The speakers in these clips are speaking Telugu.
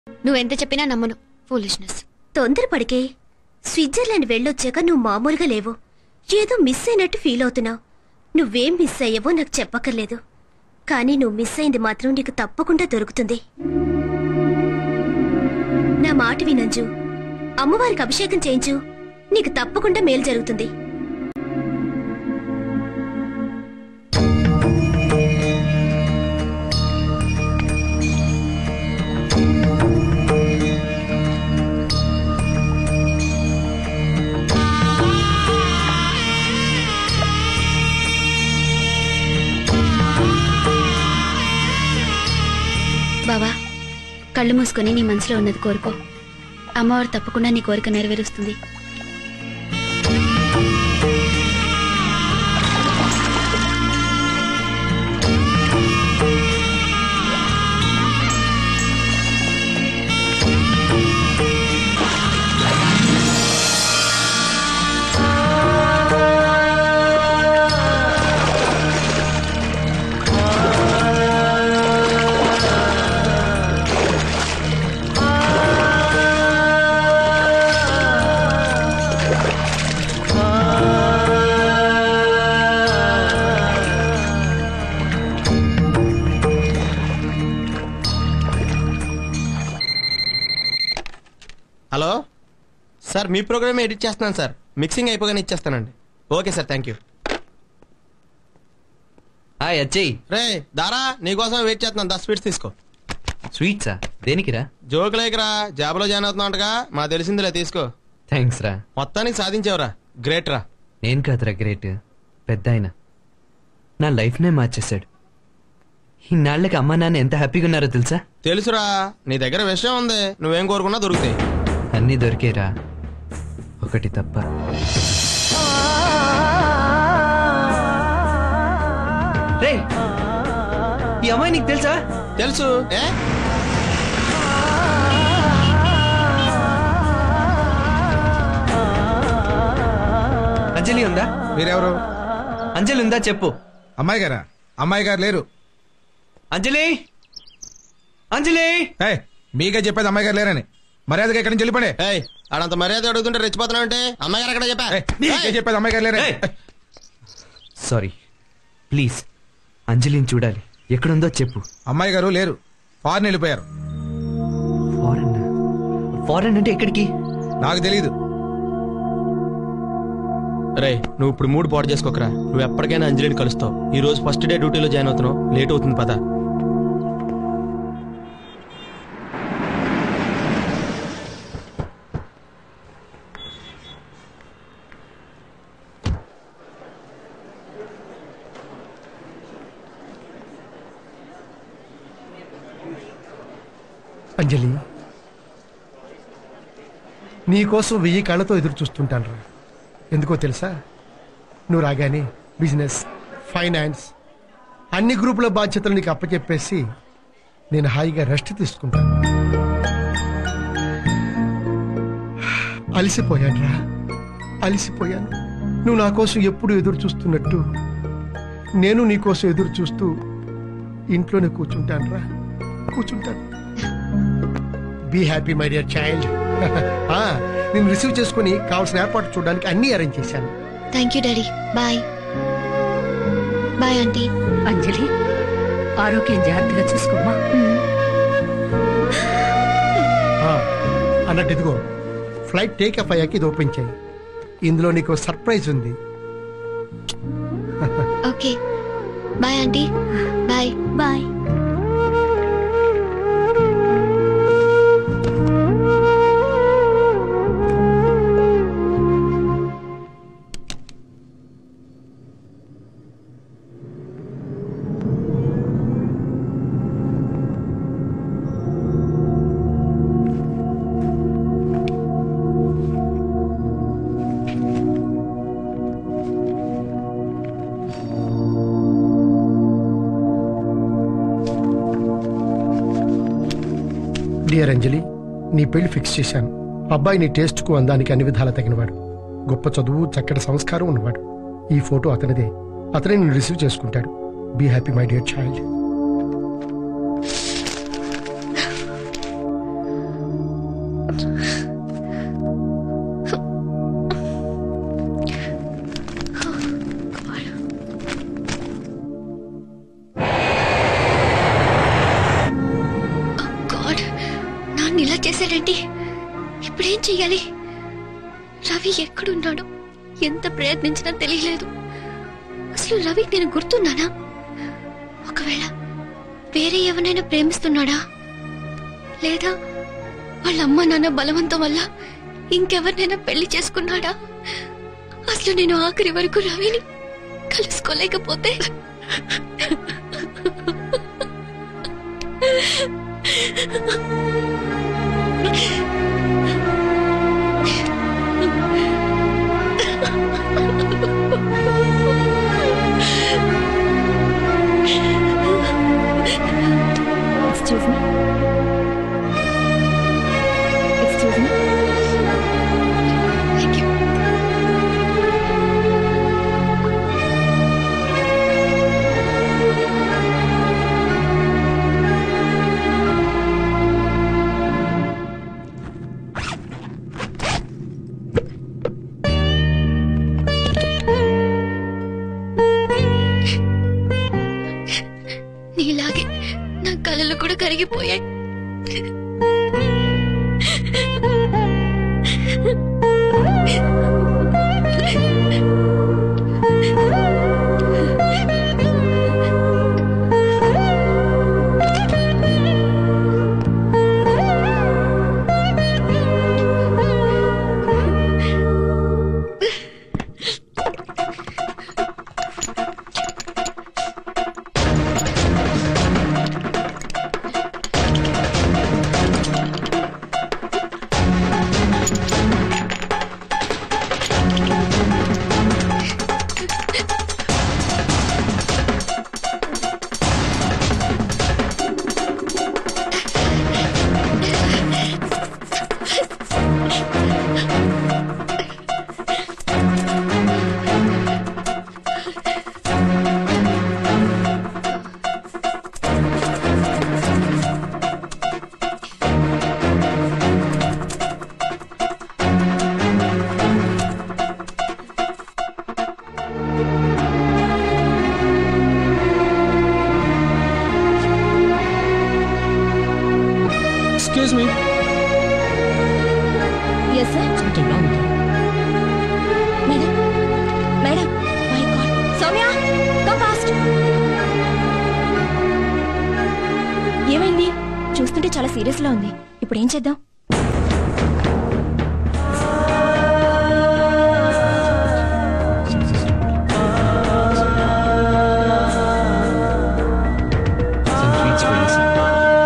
నువ్వెంత చెప్పినా నమ్మను ఫూలిష్నెస్ తొందరపడికే స్విట్జర్లాండ్ వెళ్ళొచ్చాక నువ్వు మామూలుగా లేవు ఏదో మిస్ అయినట్టు ఫీల్ అవుతున్నావు నువ్వేం మిస్ అయ్యావో నాకు చెప్పక్కర్లేదు కానీ నువ్వు మిస్ అయింది మాత్రం నీకు తప్పకుండా దొరుకుతుంది నా మాట వినంజు అమ్మవారికి అభిషేకం చేయించు నీకు తప్పకుండా మేలు జరుగుతుంది బావా కళ్ళు మూసుకొని నీ మనసులో ఉన్నది కోరుకో అమ్మవారు తప్పకుండా నీ కోరిక నెరవేరుస్తుంది హలో సార్ మీ ప్రోగ్రామ్ ఎడిట్ చేస్తున్నాను సార్ మిక్సింగ్ అయిపోగానే ఇచ్చేస్తానండి okay sir thank you hi అచ్చయ్ రే దారా నీకోసం వెయిట్ చేస్తున్నాను దస్ స్వీట్స్ తీసుకో స్వీట్సా దేనికిరా జోక్ లేకరా జాబ్లో జాయిన్ అవుతున్నావుగా మా తెలిసిందిలే తీసుకో థ్యాంక్స్ రా మొత్తానికి సాధించావురా గ్రేట్ రా నేను కాదురా గ్రేట్ పెద్ద ఆయన నా లైఫ్నే మార్చేశాడు ఇన్నాళ్ళకి అమ్మా నాన్న ఎంత హ్యాపీగా ఉన్నారో తెలుసా తెలుసురా నీ దగ్గర విషయం ఉంది నువ్వేం కోరుకున్నా దొరుకుతాయి అన్నీ దొరికేరా ఒకటి తప్ప రే ఈ అమ్మాయి నీకు తెలుసా తెలుసు ఏ అంజలి ఉందా మీరెవరు అంజలి ఉందా చెప్పు అమ్మాయి గారా అమ్మాయి గారు లేరు అంజలి అంజలి ఏయ్, మీకే చెప్పేది అమ్మాయి గారు లేరని మర్యాదగా ఎక్కడి నుంచి వెళ్ళిపోండి ఏయ్ ఆడంత మర్యాద అడుగుతుంటే రెచ్చిపోతున్నావు అంటే అమ్మాయి గారు అక్కడ చెప్పా ఏయ్, మీకే చెప్పేది అమ్మాయి గారు లేరని ఏయ్. సారీ ప్లీజ్ అంజలిని చూడాలి ఎక్కడుందో చెప్పు అమ్మాయి గారు లేరు ఫారెన్ వెళ్ళిపోయారు ఫారెన్ ఫారెన్ అంటే ఎక్కడికి నాకు తెలియదు రే నువ్వు ఇప్పుడు మూడు పాటు చేసుకోకరా నువ్వు ఎప్పటికైనా అంజలిని కలుస్తావు ఈ రోజు ఫస్ట్ డే డ్యూటీలో జాయిన్ అవుతున్నావు లేట్ అవుతుంది పద అంజలి నీకోసం వెయ్యి కళ్ళతో ఎదురు చూస్తుంటాను రా ఎందుకో తెలుసా నువ్వు రాగానే బిజినెస్ ఫైనాన్స్ అన్ని గ్రూపుల బాధ్యతలు నీకు అప్పచెప్పేసి నేను హాయిగా రెస్ట్ తీసుకుంటాను అలసిపోయాను రా అలసిపోయాను నువ్వు నా కోసం ఎప్పుడు ఎదురు చూస్తున్నట్టు నేను నీ కోసం ఎదురు చూస్తూ ఇంట్లోనే కూర్చుంటాను రా కూర్చుంటాను be happy my dear child నేను రిసీవ్ చేసుకుని కావాల్సిన ఏర్పాటు చూడడానికి అన్ని అరేంజ్ చేశాను thank you daddy bye bye aunty Anjali ఆరోగ్యం జాగ్రత్తగా చూసుకోమ్మా ఆ, అన్నట్టు ఇదిగో ఫ్లైట్ టేక్ అప్ అయ్యాక ఇది ఓపెన్ చేయి ఇందులో నీకు సర్ప్రైజ్ ఉంది okay bye aunty bye bye dear Anjali నీ పెళ్లి ఫిక్స్ చేశాను అబ్బాయి నీ టేస్ట్కు అందానికి అన్ని విధాలా తగినవాడు గొప్ప చదువు చక్కటి సంస్కారం ఉన్నవాడు ఈ ఫోటో అతనిదే అతనే నేను రిసీవ్ చేసుకుంటాడు be happy my dear child God నాన్న ఇలా చేశాడంటే ఇప్పుడేం చెయ్యాలి రవి ఎక్కడున్నాడు ఎంత ప్రయత్నించినా తెలియలేదు అసలు రవికి నేను గుర్తున్నానా ఒకవేళ వేరే ఎవరినైనా ప్రేమిస్తున్నాడా లేదా వాళ్ళ అమ్మ నాన్న బలవంతం వల్ల ఇంకెవరినైనా పెళ్లి చేసుకున్నాడా అసలు నేను ఆఖరి వరకు రవిని కలుసుకోలేకపోతే excuse me excuse me Thank you. నీలాగే నా కళలు కూడా కరిగిపోయాయి Excuse me. Yes sir Something wrong with her. Madam madam my God Soumya come fast ఏమైంది చూస్తుంటే చాలా సీరియస్ లా ఉంది ఇప్పుడు ఏం చేద్దాం Some treats for you, sir.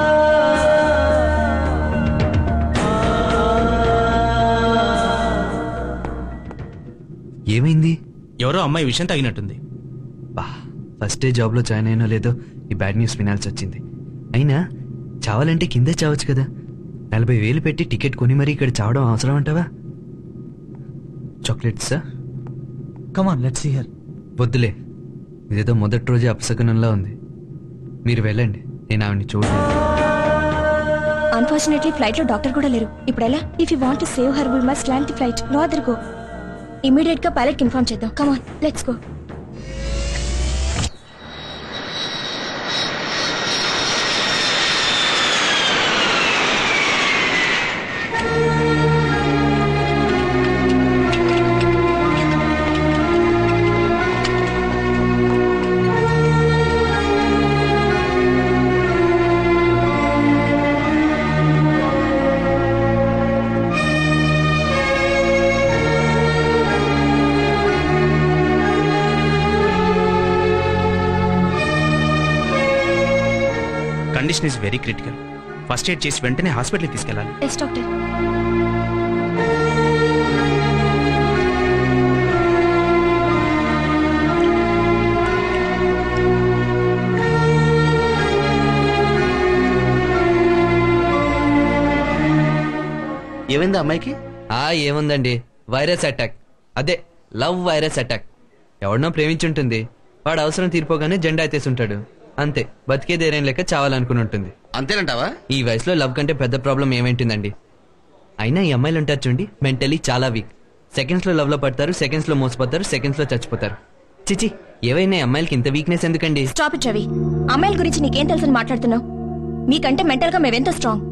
ఏమైంది ఎవరో అమ్మాయి విషయం తగినట్టుంది బా ఫస్ట్ డే జాబ్లో జాయిన్ అయినో లేదో ఈ బ్యాడ్ న్యూస్ వినాల్సి వచ్చింది అయినా చావాలంటే కిందే చావచ్చు కదా నలభై వేలు పెట్టి టికెట్ కొని మరీ ఇక్కడ చావడం అవసరం అంటావా చాక్లెట్సా Come on, let's see her. వద్దులే ఇదేదో మొదటి రోజే అపశకునంలా ఉంది మీరు వెళ్ళండి నేను ఆవిడ్ని చూడలేదు అన్ఫార్చునేట్లీ ఫ్లైట్ లో డాక్టర్ కూడా లేరు ఇప్పుడు ఎలా if you want to save her we must land the flight no other go immediate గా పైలట్ ఇన్ఫార్మ్ చేద్దాం come on let's go condition is very critical first aid చేసి వెంటనే హాస్పిటల్కి తీసుకెళ్ళాలి ఎస్ డాక్టర్ ఏమైంది అమ్మాయికి ఆ ఏముందండి వైరస్ అటాక్ అదే లవ్ వైరస్ అటాక్ ఎవడనో ప్రేమించుంటుంది వాడు అవసరం తీరిపోగానే జెండా ఎత్తేసి ఉంటాడు అంతే బతికే ధైర్యం లెక్క చావాలనుకుని ఉంటుంది అంతేనంటావా ఈ వయసులో లవ్ కంటే పెద్ద ప్రాబ్లం ఏమైంటుందండి అయినా ఈ అమ్మాయిలు ఉంటారు చూడండి మెంటలీ చాలా వీక్ సెకండ్స్ లో లవ్ లో పడతారు సెకండ్స్ లో మోసపోతారు సెకండ్స్ లో చచ్చిపోతారు చిచి ఏవైనా ఈ అమ్మాయిలకి ఇంత వీక్నెస్ ఎందుకండి స్టాప్ ఇట్ రవి అమ్మాయిల గురించి నీకేం తెలుసని మాట్లాడుతున్నావు మీకంటే మెంటల్ గా మేమెంత స్ట్రాంగ్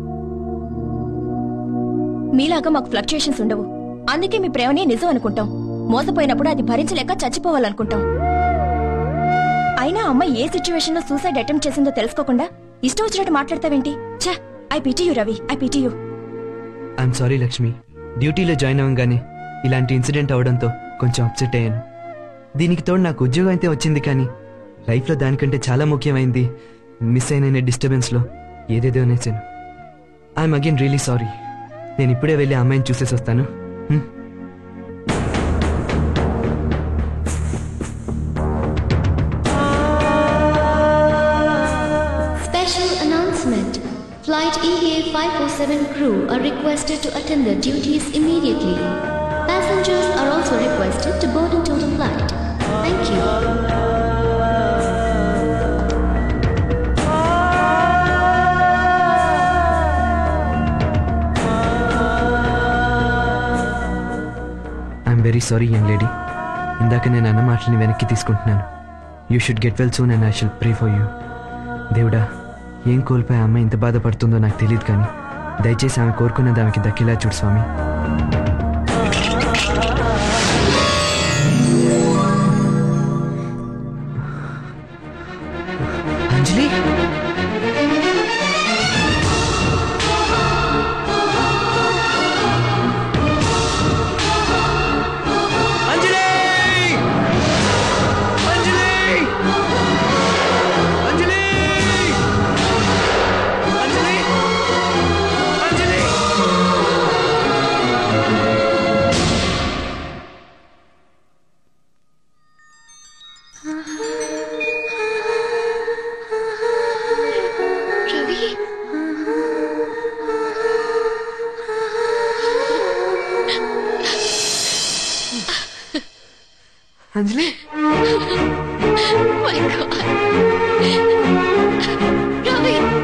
మీలాగా మాకు ఫ్లక్చుయేషన్స్ ఉండవు అందుకే మీ ప్రేమని నిజం అనుకుంటాం మోసపోయినప్పుడు అది భరించలేక చచ్చిపోవాలనుకుంటాం అయినా అమ్మాయి ఏ సిచ్యువేషన్ లో సూసైడ్ అటెంప్ట్ చేసిందో తెలుసుకోకుండా ఇష్టం వచ్చినట్టు మాట్లాడతావేంటి ఛా I pity you Ravi I pity you I'm sorry Lakshmi డ్యూటీలో జాయిన్ అవ్వగానే ఇలాంటి ఇన్సిడెంట్ అవడంతో కొంచెం అప్సెట్ అయ్యాను దీనికి తోడు నాకు ఉద్యోగం అయితే వచ్చింది కానీ లైఫ్లో దానికంటే చాలా ముఖ్యమైంది మిస్ అయిన డిస్టర్బెన్స్లో ఏదేదో అనేసాను ఐఎమ్ అగైన్ రియలీ సారీ నేను ఇప్పుడే వెళ్ళి ఆ అమ్మాయిని చూసేసి వస్తాను హ్మ్? Special announcement. Flight EA 547 crew are requested to attend their duties immediately. Passengers are also requested to board into the flight. Thank you. I'm very sorry young lady ఇందాక నేను అన్న మాటల్ని వెనక్కి తీసుకుంటున్నాను you should get well soon and I should pray for you దేవుడా ఏం కోల్పోయి ఆ అమ్మాయి ఇంత బాధపడుతుందో నాకు తెలియదు కానీ దయచేసి ఆమె కోరుకున్నది ఆమెకి దక్కేలా చూడు స్వామి అంజలి అంజలి అంజలి అంజలి అంజలి అంజలి Ravi? Anjali My God. Ravi!